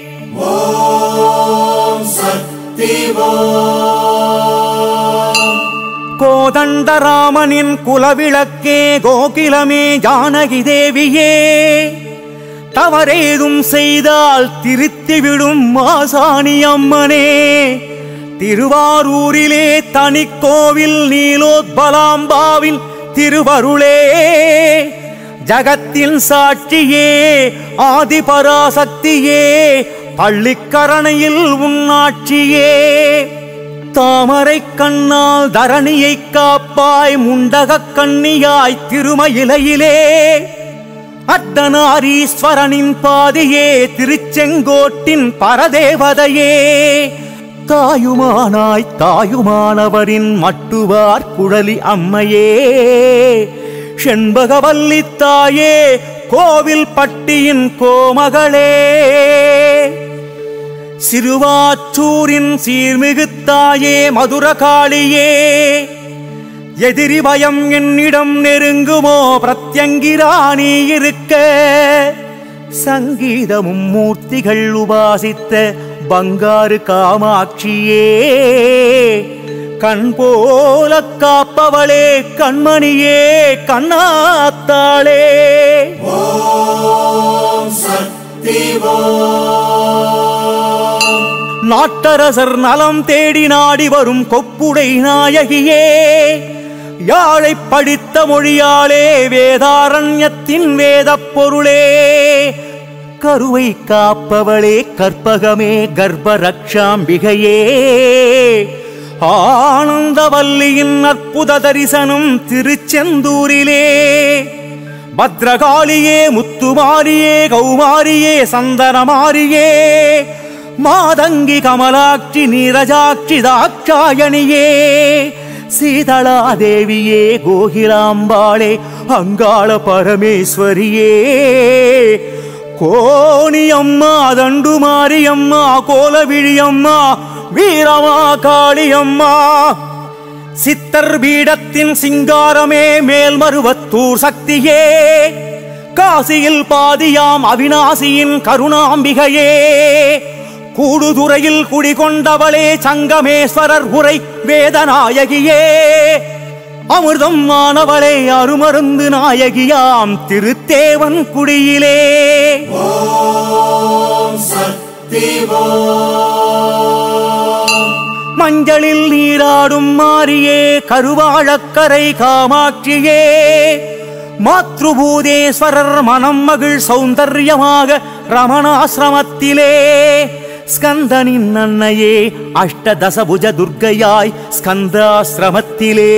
கோதண்டராமனின் குலவிளக்கே கோகிலமே ஜானகி தேவியே தவறேதும் செய்தால் திருத்திவிடும் மாசாணி அம்மனே திருவாரூரிலே தனிக்கோவில் நீலோத்பலாம்பாவின் திருவருளே ஜகத்தின் சாட்சியே ஆதிபராசக்தியே பள்ளிக்கரணையில் உன்னாட்சியே தாமரை கண்ணால் தரணியை காப்பாய் முண்டகக் கண்ணியாய் திருமயிலையிலே அர்த்தநாரீஸ்வரனின் பாதையே திருச்செங்கோட்டின் பரதேவதையே தாயுமானாய் தாயுமானவரின் மட்டுவார் குழலி அம்மையே செண்பகவல்லி தாயே கோவில் பட்டியின் கோமகளே சிறுவாச்சூரின் சீர்மிகு தாயே மதுரகாளியே எதிரி பயம் என்னிடம் நெருங்குமோ பிரத்யங்கிராணி இருக்க சங்கீதமும் மூர்த்திகள் உபாசித்த பங்காரு காமாட்சியே கண் போல காப்பவளே கண்மணியே கண்ணாத்தாளே நாட்டரசர் நலம் தேடி நாடி வரும் கொப்புடை நாயகியே யாழை படித்த மொழியாலே வேதாரண்யத்தின் வேதப் பொருளே கருவை காப்பவளே கற்பகமே கர்ப்பரக்ஷாம்பிகையே ஆனந்தவல்லியின் அற்புத தரிசனம் திருச்செந்தூரிலே பத்ரகாளியே முத்துமாரியே கௌமாரியே சந்தனமாரியே மாதங்கி கமலாட்சி நீரஜாட்சி தாட்சாயணியே சீதளாதேவியே கோகிலாம்பாளே அங்காள பரமேஸ்வரியே கோணி அம்மா தண்டுமாரி அம்மா கோலவிழி அம்மா வீரமா காளியம்மா சித்தர் பீடத்தின் சிங்காரமே மேல்மருவத்தூர் சக்தியே காசியில் பாதியாம் அவிநாசியின் கருணாம்பிகையே கூடுதுறையில் குடிகொண்டவளே சங்கமேஸ்வரர் உரை வேதநாயகியே அமிர்தம் மாணவளே அருமருந்து நாயகியாம் திருத்தேவன் குடியிலே மஞ்சளில் நீராடும் மாரியே கருவாழக்கரை காமாட்சியே மாத்ருபூதேஸ்வரர் மனம் மகிழ் சௌந்தர்யமாக ரமணாசிரமத்திலே ஸ்கந்தனின் அன்னையே அஷ்டதசபுஜ துர்க்கையாய் ஸ்கந்தாசிரமத்திலே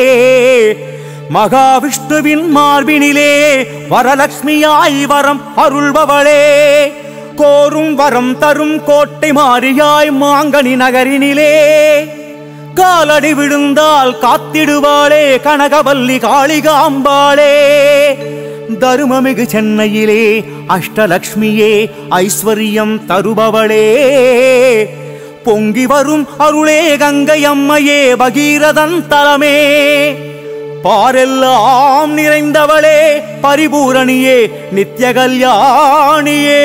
மகாவிஷ்ணுவின் மார்பினிலே வரலட்சுமியாய் வரம் அருள்பவளே கோரும் வரம் தரும் கோட்டை மாறியாய் மாங்கனி நகரினிலே காலடி விழுந்தால் காத்திடுவாளே கனகவல்லி காளிகாம்பாளே தருமமிகு சென்னையிலே அஷ்டலக்ஷ்மியே ஐஸ்வர்யம் தருபவளே பொங்கி வரும் அருளே கங்கை அம்மையே பகீரதன் தலமே பாரெல்லாம் நிறைந்தவளே பரிபூரணியே நித்ய கல்யாணியே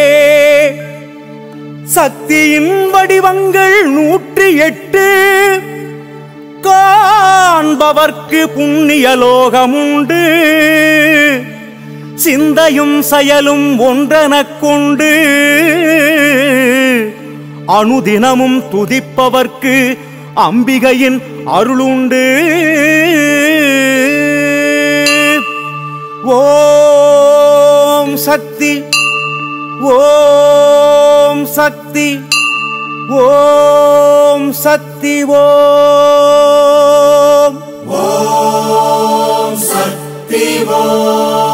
சக்தியின் வடிவங்கள் நூற்றி எட்டு காண்பவர்க்கு புண்ணிய லோகமுண்டு சிந்தையும் செயலும் ஒன்றெனக் கொண்டு அனுதினமும் துதிப்பவர்க்கு அம்பிகையின் அருளுண்டு ஓம் சக்தி ஓம் சக்தி ஓம் சக்தி ஓம் ஓம் சக்தி ஓம்